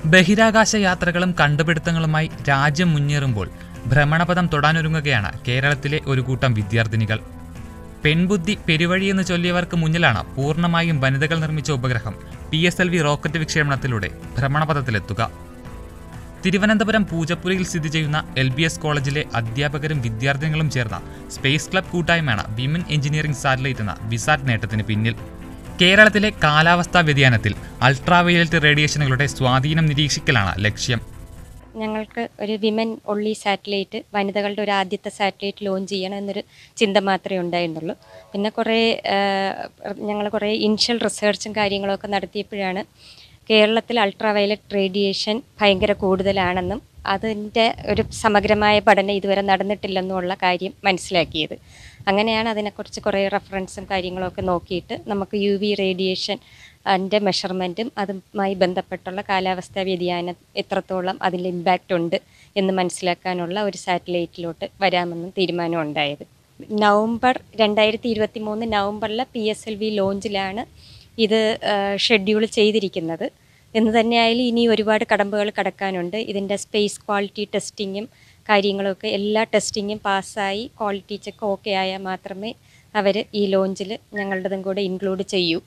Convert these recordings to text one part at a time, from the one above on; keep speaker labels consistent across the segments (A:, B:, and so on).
A: ബഹിരാകാശ യാത്രകളും കണ്ടുപിടുത്തങ്ങളുമായി രാജ്യം മുന്നേറുമ്പോൾ ഭ്രമണപഥം തൊടാനൊരുങ്ങുകയാണ് കേരളത്തിലെ ഒരു കൂട്ടം വിദ്യാർത്ഥിനികൾ പെൺബുദ്ധി പെരുവഴിയെന്ന് ചൊല്ലിയവർക്ക് മുന്നിലാണ് പൂർണ്ണമായും വനിതകൾ നിർമ്മിച്ച ഉപഗ്രഹം P S L V rocket വിക്ഷേപണത്തിലൂടെ ഭ്രമണപഥത്തിലെത്തുക തിരുവനന്തപുരം പൂജപ്പുരയിൽ സ്ഥിതി ചെയ്യുന്ന എൽ ബി എസ് കോളേജിലെ അധ്യാപകരും വിദ്യാർത്ഥിനികളും ചേർന്ന സ്പേസ് ക്ലബ് കൂട്ടായ്മയാണ് വിമൻ എഞ്ചിനീയറിംഗ് സാറ്റലൈറ്റ് എന്ന വിസാറ്റ് നേട്ടത്തിന് പിന്നിൽ കേരളത്തിലെ കാലാവസ്ഥാ വ്യതിയാനത്തിൽ അൾട്രാവയലറ്റ് റേഡിയേഷനുകളുടെ സ്വാധീനം നിരീക്ഷിക്കലാണ് ലക്ഷ്യം
B: ഞങ്ങൾക്ക് ഒരു വിമൻ ഒള്ളി സാറ്റലൈറ്റ് വനിതകളുടെ ഒരു ആദ്യത്തെ സാറ്റലൈറ്റ് ലോഞ്ച് ചെയ്യണം എന്നൊരു ചിന്ത മാത്രമേ ഉണ്ടായിരുന്നുള്ളൂ പിന്നെ കുറേ ഞങ്ങൾ കുറേ ഇനിഷ്യൽ റിസർച്ചും കാര്യങ്ങളൊക്കെ നടത്തിയപ്പോഴാണ് കേരളത്തിൽ അൾട്രാവയലറ്റ് റേഡിയേഷൻ ഭയങ്കര കൂടുതലാണെന്നും അതിൻ്റെ ഒരു സമഗ്രമായ പഠനം ഇതുവരെ നടന്നിട്ടില്ലെന്നുള്ള കാര്യം മനസ്സിലാക്കിയത് അങ്ങനെയാണ് അതിനെക്കുറിച്ച് കുറേ റെഫറൻസും കാര്യങ്ങളൊക്കെ നോക്കിയിട്ട് നമുക്ക് യു വി റേഡിയേഷൻ അതിൻ്റെ മെഷർമെൻറ്റും അതുമായി ബന്ധപ്പെട്ടുള്ള കാലാവസ്ഥാ വ്യതിയാനം എത്രത്തോളം അതിൻ്റെ ഇമ്പാക്റ്റ് ഉണ്ട് എന്ന് മനസ്സിലാക്കാനുള്ള ഒരു സാറ്റലൈറ്റിലോട്ട് വരാമെന്നും തീരുമാനം ഉണ്ടായത് നവംബർ രണ്ടായിരത്തി ഇരുപത്തി മൂന്ന് നവംബറിലെ പി എസ് എൽ വി ലോഞ്ചിലാണ് ഇത് ഷെഡ്യൂൾ ചെയ്തിരിക്കുന്നത് എന്ന് തന്നെയായാലും ഇനി ഒരുപാട് കടമ്പകൾ കടക്കാനുണ്ട് ഇതിൻ്റെ സ്പേസ് ക്വാളിറ്റി ടെസ്റ്റിങ്ങും കാര്യങ്ങളൊക്കെ എല്ലാ ടെസ്റ്റിങ്ങും പാസ്സായി ക്വാളിറ്റി ചെക്ക് ഓക്കെ ആയാൽ മാത്രമേ അവർ ഈ ലോഞ്ചിൽ ഞങ്ങളുടേതും കൂടെ ഇൻക്ലൂഡ് ചെയ്യൂ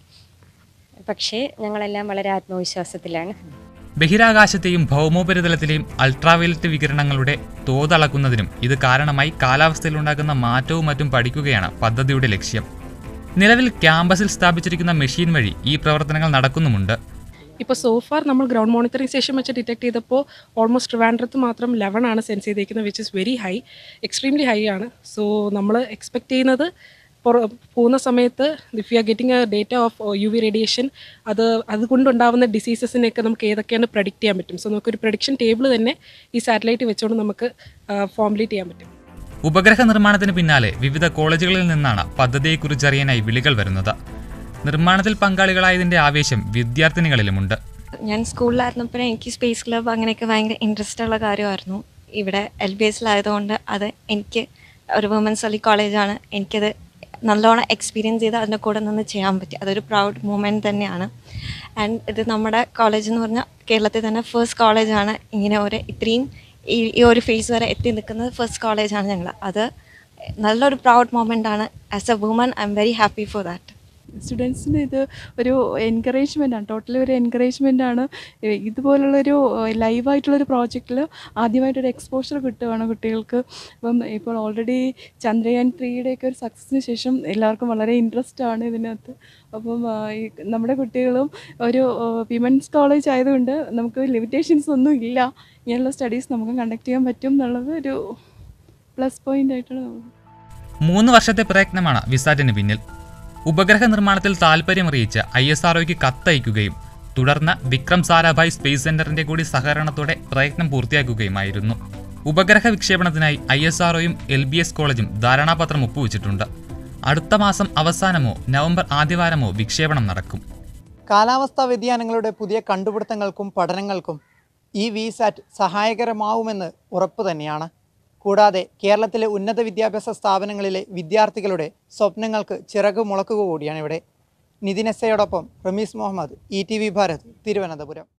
B: പക്ഷേ ഞങ്ങളെല്ലാം വളരെ ആത്മവിശ്വാസത്തിലാണ്
A: ബഹിരാകാശത്തെയും ഭൗമോപരിതലത്തിലെയും അൾട്രാവയലറ്റ് വികിരണങ്ങളുടെ തോതളക്കുന്നതിനും ഇത് കാരണമായി കാലാവസ്ഥയിലുണ്ടാകുന്ന മാറ്റവും മറ്റും പഠിക്കുകയാണ് പദ്ധതിയുടെ ലക്ഷ്യം നിലവിൽ ക്യാമ്പസിൽ സ്ഥാപിച്ചിരിക്കുന്ന മെഷീൻ വഴി ഈ പ്രവർത്തനങ്ങൾ നടക്കുന്നുമുണ്ട്
C: ഇപ്പോൾ സോഫാർ നമ്മൾ ഗ്രൗണ്ട് മോണിറ്ററിംഗ് സ്റ്റേഷൻ വെച്ച് ഡിറ്റക്ട് ചെയ്തപ്പോൾ ഓൾമോസ്റ്റ് ട്രിവാൻഡ്രത്ത് മാത്രം ലെവൻ ആണ് സെൻസ് ചെയ്തേക്കുന്നത് which is very high extremely high ആണ് സോ നമ്മൾ എക്സ്പെക്ട് ചെയ്യുന്നത് പുറ പോകുന്ന സമയത്ത് if you are getting a data of U V radiation അത് അതുകൊണ്ടുണ്ടാവുന്ന ഡിസീസസിനെയൊക്കെ നമുക്ക് ഏതൊക്കെയാണ് പ്രഡിക്റ്റ് ചെയ്യാൻ പറ്റും സോ നമുക്കൊരു പ്രഡിക്ഷൻ ടേബിൾ തന്നെ ഈ സാറ്റലൈറ്റ് വെച്ചുകൊണ്ട് നമുക്ക് ഫോമുലേറ്റ് ചെയ്യാൻ പറ്റും
A: ഉപഗ്രഹ നിർമ്മാണത്തിന് പിന്നാലെ വിവിധ കോളേജുകളിൽ നിന്നാണ് പദ്ധതിയെക്കുറിച്ചറിയാനായി വിളികൾ വരുന്നത് നിർമ്മാണത്തിൽ പങ്കാളികളായതിന്റെ ആവേശം വിദ്യാർത്ഥിനികളിലുമുണ്ട്
D: ഞാൻ സ്കൂളിലായിരുന്നപ്പോൾ എനിക്ക് സ്പേസ് ക്ലബ്ബ് അങ്ങനെയൊക്കെ ഭയങ്കര ഇൻട്രസ്റ്റ് ഉള്ള കാര്യമായിരുന്നു ഇവിടെ എൽ ബി എസിലായതുകൊണ്ട് അത് എനിക്ക് ഒരു വുമൻസ് അലി കോളേജാണ് എനിക്കത് നല്ലോണം എക്സ്പീരിയൻസ് ചെയ്ത് അതിൻ്റെ കൂടെ നിന്ന് ചെയ്യാൻ പറ്റി അതൊരു പ്രൗഡ് മൂമെൻറ്റ് തന്നെയാണ് ആൻഡ് ഇത് നമ്മുടെ കോളേജ് എന്ന് പറഞ്ഞാൽ കേരളത്തിൽ തന്നെ ഫസ്റ്റ് കോളേജാണ് ഇങ്ങനെ ഒരു ഇത്രയും ഈ ഈ ഒരു ഫേസ് വരെ എത്തി നിൽക്കുന്നത് ഫസ്റ്റ് കോളേജാണ് ഞങ്ങൾ അത് നല്ലൊരു പ്രൗഡ് മൊമെൻ്റ് ആണ് as a woman I'm very happy for that
E: സ്റ്റുഡൻസിന് ഇത് ഒരു എൻകറേജ്മെൻ്റ് ആണ് ടോട്ടലി ഒരു എൻകറേജ്മെൻ്റ് ആണ് ഏ, ഇതുപോലുള്ളൊരു ലൈവായിട്ടുള്ളൊരു പ്രോജക്റ്റിൽ ആദ്യമായിട്ടൊരു എക്സ്പോഷർ കിട്ടുകയാണ് കുട്ടികൾക്ക് അപ്പം ഇപ്പോൾ ഓൾറെഡി ചന്ദ്രയാൻ ത്രീയുടെയൊക്കെ ഒരു സക്സസിന് ശേഷം എല്ലാവർക്കും വളരെ ഇൻട്രസ്റ്റ് ആണ് ഇതിനകത്ത് അപ്പം ആ, ഈ നമ്മുടെ കുട്ടികളും ഒരു വിമൻസ് കോളേജ് ആയതുകൊണ്ട് നമുക്ക് ലിമിറ്റേഷൻസ് ഒന്നും ഇല്ല ഇങ്ങനെയുള്ള സ്റ്റഡീസ് നമുക്ക് കണ്ടക്ട് ചെയ്യാൻ പറ്റും എന്നുള്ളത് ഒരു പ്ലസ് പോയിൻ്റ് ആയിട്ടാണ് നമ്മൾ
A: മൂന്ന് വർഷത്തെ പ്രയത്നമാണ് വിസാറ്റിന് പിന്നിൽ ഉപഗ്രഹ നിർമ്മാണത്തിൽ താൽപ്പര്യമറിയിച്ച് ഐ എസ് ആർഒയ്ക്ക് കത്തയക്കുകയും തുടർന്ന് വിക്രം സാരാഭായ് സ്പേസ് സെന്ററിന്റെ കൂടി സഹകരണത്തോടെ പ്രയത്നം പൂർത്തിയാക്കുകയുമായിരുന്നു ഉപഗ്രഹ വിക്ഷേപണത്തിനായി ഐ എസ് ആർഒയും എൽ ബി എസ് കോളേജും ധാരണാപത്രം ഒപ്പുവെച്ചിട്ടുണ്ട് അടുത്ത മാസം അവസാനമോ നവംബർ ആദ്യവാരമോ വിക്ഷേപണം നടക്കും
F: കാലാവസ്ഥാ വ്യതിയാനങ്ങളുടെ പുതിയ കണ്ടുപിടുത്തങ്ങൾക്കും പഠനങ്ങൾക്കും ഈ വി സാറ്റ് സഹായകരമാവുമെന്ന് ഉറപ്പ് തന്നെയാണ് കൂടാതെ കേരളത്തിലെ ഉന്നത വിദ്യാഭ്യാസ സ്ഥാപനങ്ങളിലെ വിദ്യാർത്ഥികളുടെ സ്വപ്നങ്ങൾക്ക് ചിറക് മുളക്കുക കൂടിയാണ് ഇവിടെ നിതിൻ എസ്സയോടൊപ്പം Ramees Muhammad E T V Bharat Thiruvananthapuram